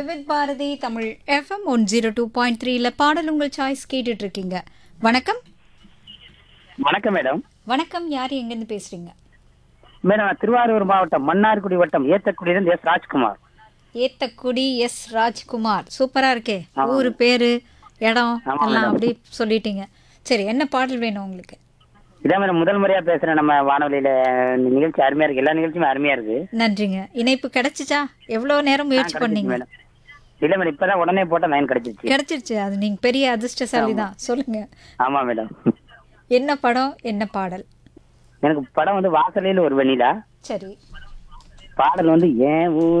Vividh Bharati Tamil FM one zero two point த்ரீல பாடல் உங்கள் சாய்ஸ் கேட்டுட்டு இருக்கீங்க வணக்கம் வணக்கம் மேடம் வணக்கம் யார் எங்கேருந்து பேசுறீங்க மேடம் நான் திருவாரூர் மாவட்டம் மன்னார்குடி வட்டம் ஏத்தக்குடியிலிருந்து எஸ் ராஜ்குமார் ஏத்தக்குடி எஸ் ராஜ்குமார் சூப்பரா இருக்கே ஊர் பேரு இடம் ஆமா, எல்லாம் மேடம். அப்படி சொல்லிட்டீங்க சரி என்ன பாடல் வேணும் உங்களுக்கு இதான் மேடம் முதல் முறையா பேசுறேன் நம்ம வானொலியில இந்த நிகழ்ச்சி அருமையா இருக்கு எல்லா நிகழ்ச்சியுமே அருமையா இருக்கு நன்றிங்க இணைப்பு கிடைச்சிச்சா எவ்வளோ நேரம் முயற்சி கிடைச்சிச்சு பண்ணீங்க மேடம் இல்ல மேடம் இப்பதான் உடனே போட்ட லைன் கிடைச்சிச்சு கிடைச்சிருச்சு அது நீங்க பெரிய அதிர்ஷ்டசாலி தான் சொல்லுங்க ஆமா மேடம் என்ன படம் என்ன பாடல் எனக்கு படம் வந்து வாசலையில் ஒரு வெண்ணிலா சரி பாடல் வந்து ஏன் ஊர்